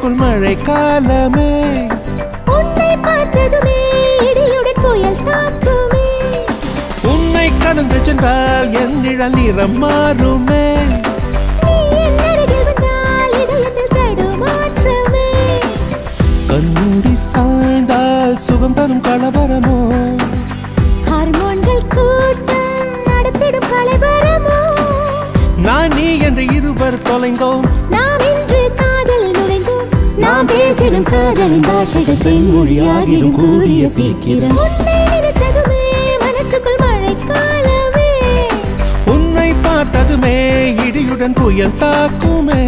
மனசுக்குள் மழை காலமே உன்னை பார்த்ததுமே இடியுடன் புயல் தாக்குமே உன்னை கடந்து சென்றால் என் நிழல் நிறம் மாறுமே நீ என் அருகில் வந்தால் இதயத்தில் தடுமாற்றமே கண்மூடி சாய்ந்தால் சுகம் தரும் கலவரமோ ஹார்மோன்கள் கூட்டம் நடத்திடும் கலைவரமோ நான் நீ என்று இருவர் தொலைந்தோம் நாம் இன்று காதல் நுழைந்தோம் நாம் பேசிடும் காதலின் பாஷைகள் செம்மொழியாகிடும் கூடிய சீக்கிரம் உன்னை நினைத்ததுமே மனசுக்குள் மழை காலமே உன்னை பார்த்ததுமே இடியுடன் புயல் தாக்குமே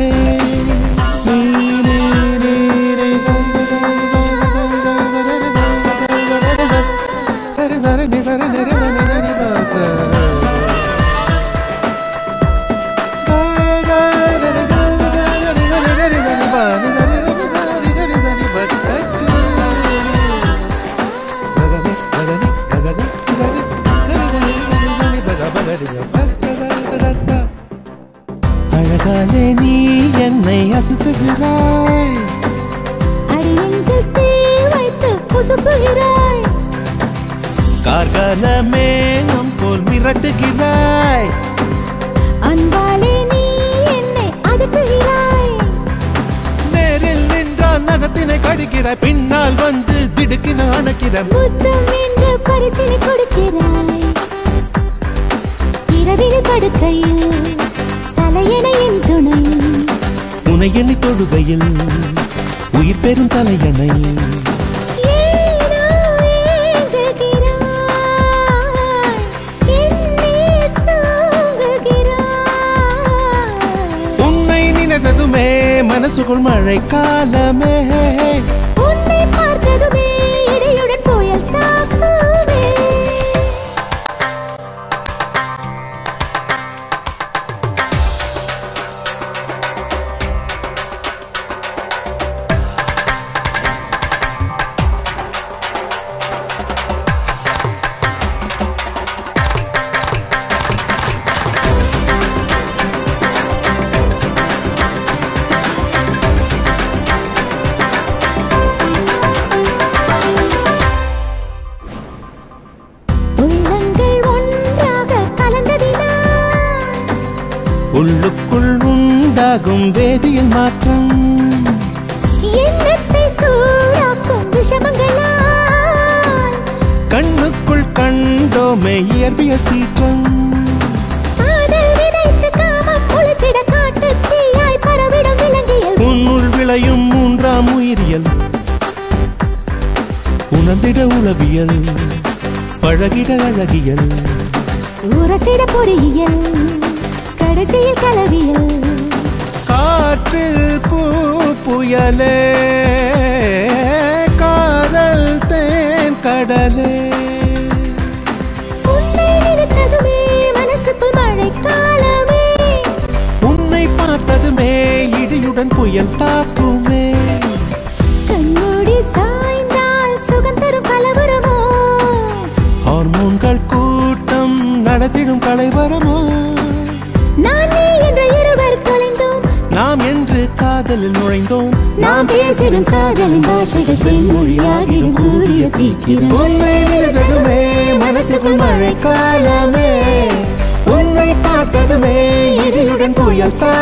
அழகாலே நீ என்னை அசுத்துகிறாய் அடி நெஞ்சில் தீ வைத்து குசுப்புகிறாய் கார்காலமே நம் போல் மிரட்டுகிறாய் அன்பாலே நீ என்னை அதட்டுகிறாய் நேரில் நின்றால் நகத்தினை கடிக்கிறாய் பின்னால் வந்து திடுக்கின அணைக்கிற முத்தம் என்று பரிசினை கொடுக்கிறாய் இரவில் படுக்கையில் தலையணையின் துணை உனை எண்ணி தொழுகையில் உயிர் பெறும் தலையணை ஏனோ ஏங்குகிறாய், என்னில் தூங்குகிறாய். உன்னை நினைத்ததுமே மனசுக்குள் மழை காலமே உன்னை பார்த்ததுமே இடையுடன் புயல் தாக்குமே உள்ளங்கள் ஒன்றாக கலந்ததினால் உள்ளுக்குள் உண்டாகும் வேதியின் மாற்றம் எண்ணத்தை சூடாக்கும் விஷமங்களால் கண்ணுக்குள் கண்டோமே இயற்பியல் சீற்றம் காதல் விதைத்து காமம் முளைத்திட காட்டுத் தீயாய் பரவிடும் விலங்கியல் உன்னுள் விளையும் மூன்றாம் உயிரியல் உணர்ந்திட உளவியல் பழகிட அழகியல் உரசிட பொறியியல் கடைசியில் கலவியல் காற்றில் பூ புயலே காதல் தேன் கடலே உன்னை நினைத்ததுமே மனசுக்குள் மழை காலமே உன்னை பார்த்ததுமே இடியுடன் புயல் தாக்குமே கண்மூடி சாய்ந்தால் சுகம் தரும் கலவரமோ ஹார்மோன்கள் கூட்டம் நடத்திடும் கலைவரமோ நான் நீ என்ற இருவர் தொலைந்தோம் நாம் என்று காதலில் நுழைந்தோம் நாம் பேசிடும் காதலின் பாஷைகள் செம்மொழியாகிடும் கூடிய சீக்கிரம் உன்னை நினைத்ததுமே மனசுக்குள் மழை காலமே உன்னை பார்த்ததுமே இடியுடன் புயல் தாக்குமே